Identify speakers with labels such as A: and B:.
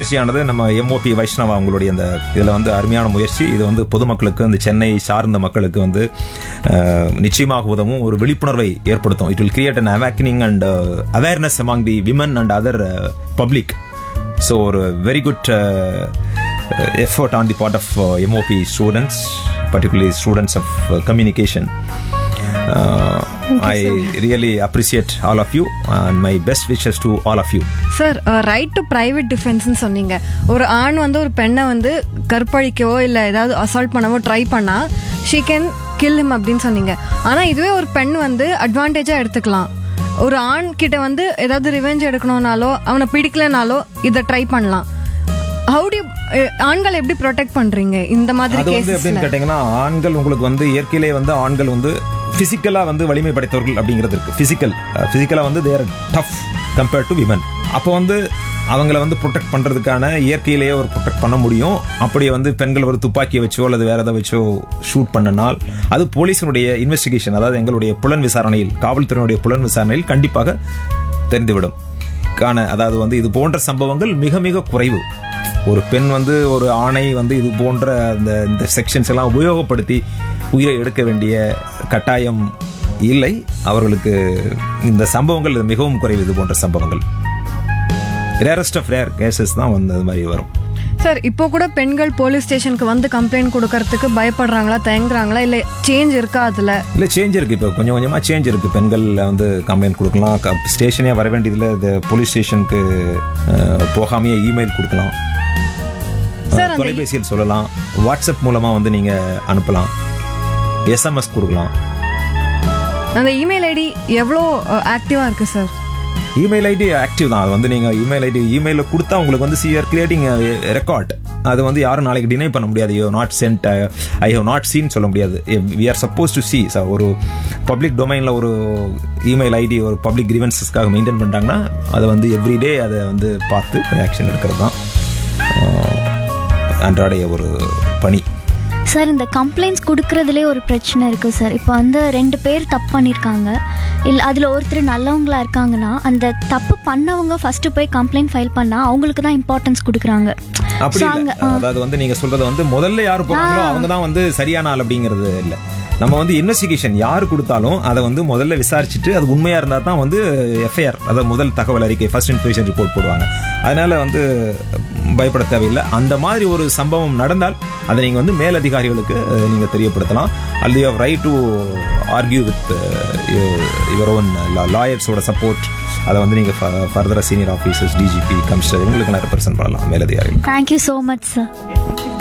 A: முயற்சியானது நம்ம எம்ஓபி வைஷ்ணவா அவங்களுடைய அந்த இதில் வந்து அருமையான முயற்சி இது வந்து பொதுமக்களுக்கு இந்த சென்னை சார்ந்த மக்களுக்கு வந்து அஹ், நிச்சயமாக உதவும் ஒரு விழிப்புணர்வை ஏற்படுத்தும் it will create an awakening and awareness among the women and other public so ஒரு very good effort on the part of MOP students particularly students of communication I really appreciate all of you and my best wishes to all of you
B: sir right to private டிஃபென்ஸ்னு சொன்னீங்க ஒரு ஆண் வந்து ஒரு பெண்ணை வந்து கற்பழிக்கவோ இல்லை ஏதாவது அசால்ட் பண்ணவோ ட்ரை பண்ணா ஷீ கேன் கில் him அப்படின்னு சொன்னீங்க ஆனா இதுவே ஒரு பெண் வந்து அட்வான்டேஜா எடுத்துக்கலாம் ஒரு ஆண் கிட்ட வந்து ஏதாவது ரிவெஞ்ச் எடுக்கணும்னாலோ அவனை பிடிக்கலனாலோ இதை ட்ரை பண்ணலாம் ஹவு டு ஆண்கள் எப்படி ப்ரொடெக்ட் பண்றீங்க இந்த மாதிரி
A: அது வந்து எப்படின்னு
B: கேசஸ்ல
A: கேட்டீங்கன்னா ஆண்கள் உங்களுக்கு வந்து இயற்கையிலே வந்து ஆண்கள் வந்து பிசிக்கலா வந்து வலிமை படைத்தவர்கள் அப்படிங்கிறது இருக்கு பிசிக்கல் பிசிக்கலா வந்து they're tough compared to women அப்போ வந்து அவங்கள வந்து ப்ரொடெக்ட் பண்றதுக்கான இயற்கையிலேயே ஒரு ப்ரொடெக்ட் பண்ண முடியும் அப்படி வந்து பெண்கள் ஒரு துப்பாக்கியை வச்சோ அல்லது வேற எதை வச்சோ ஷூட் பண்ணனால் அது போலீஸினுடைய இன்வெஸ்டிகேஷன் அதாவது எங்களுடைய புலன் விசாரணையில் காவல்துறையினுடைய புலன் விசாரணையில் கண்டிப்பாக தெரிந்துவிடும் காண அதாவது வந்து இது போன்ற சம்பவங்கள் மிக மிக குறைவு ஒரு பெண் வந்து ஒரு ஆணை வந்து இது போன்ற அந்த இந்த செக்ஷன்ஸ் எல்லாம் உபயோகப்படுத்தி உயிரை எடுக்க வேண்டிய கட்டாயம் இல்லை அவர்களுக்கு இந்த சம்பவங்கள் மிகவும் குறைவு இது போன்ற சம்பவங்கள் ரேரஸ்ட் ஆஃப் ரேர் கேசஸ் தான் வந்து அது மாதிரி வரும்
B: சார் இப்போ கூட பெண்கள் போலீஸ் ஸ்டேஷனுக்கு வந்து கம்ப்ளைண்ட் கொடுக்கறதுக்கு பயப்படுறாங்களா தயங்குறாங்களா இல்ல சேஞ்ச் இருக்கா அதுல
A: இல்ல சேஞ்ச் இருக்கு இப்போ கொஞ்சம் கொஞ்சமா சேஞ்ச் இருக்கு பெண்கள் வந்து கம்ப்ளைண்ட் கொடுக்கலாம் ஸ்டேஷனே வர வேண்டியதுல இந்த போலீஸ் ஸ்டேஷனுக்கு போகாமையே இமெயில் கொடுக்கலாம்
B: சார் அந்த
A: தொலைபேசியில் சொல்லலாம் வாட்ஸ்அப் மூலமா வந்து நீங்க அனுப்பலாம் எஸ்எம்எஸ் கொடுக்கலாம்
B: அந்த இமெயில் ஐடி எவ்வளோ ஆக்டிவா இருக்கு சார்
A: இமெயில் ஐடி ஆக்டிவ் தான் அது வந்து நீங்க இமெயில் ஐடி இமெயில கொடுத்தா உங்களுக்கு வந்து சி ஆர் கிரியேட்டிங் ரெக்கார்ட் அது வந்து யாரும் நாளைக்கு டினை பண்ண முடியாது you not sent I have not seen சொல்ல முடியாது we are suppose to see ஒரு பப்ளிக் டொமைன்ல ஒரு இமெயில் ஐடி ஒரு பப்ளிக் கிரிவன்சஸ்க்காக மெயின்டைன் பண்ணிட்டாங்கன்னா அதை வந்து எவ்ரிடே அதை வந்து பார்த்து ஆக்ஷன் எடுக்கிறது தான் அஹ், அன்றாடைய ஒரு பணி
C: சார் இந்த கம்ப்ளைண்ட்ஸ் கொடுக்கறதுலே ஒரு பிரச்சனை இருக்குது சார் இப்போ வந்து ரெண்டு பேர் தப்பு பண்ணியிருக்காங்க இல்லை அதில் ஒருத்தர் நல்லவங்களா இருக்காங்கன்னா அந்த தப்பு பண்ணவங்க ஃபஸ்ட்டு போய் கம்ப்ளைண்ட் ஃபைல் பண்ணால் அவங்களுக்கு தான் இம்பார்ட்டன்ஸ் கொடுக்குறாங்க
A: அப்படி இல்ல அதாவது வந்து நீங்க சொல்றது வந்து முதல்ல யாரு போறாங்களோ அவங்க தான் வந்து சரியான ஆள் அப்படிங்கிறது இல்ல நம்ம வந்து இன்வெஸ்டிகேஷன் யாரு கொடுத்தாலும் அதை வந்து முதல்ல விசாரிச்சுட்டு அது உண்மையா இருந்தா தான் வந்து எஃப்ஐஆர் அதாவது முதல் தகவல் அறிக்கை ஃபர்ஸ்ட் இன்ஃபர்மேஷன் ரிப்போர்ட் போடுவாங்க அதனால வந்து பயப்பட தேவையில்லை அந்த மாதிரி ஒரு சம்பவம் நடந்தால் அதை நீங்க வந்து மேலதிகாரிகளுக்கு அஹ், நீங்க தெரியப்படுத்தலாம் அல்லது you right to argue with your own லாயர்ஸோட சப்போர்ட் அதை வந்து நீங்க ஃபர்தரா சீனியர் ஆஃபீஸர்ஸ் டிஜிபி கமிஷனர் இவங்களுக்கெல்லாம் ரெப்ரசென்ட் பண்ணலாம் மேலதிகாரிகள்
C: தேங்க்யூ ஸோ மச் சார்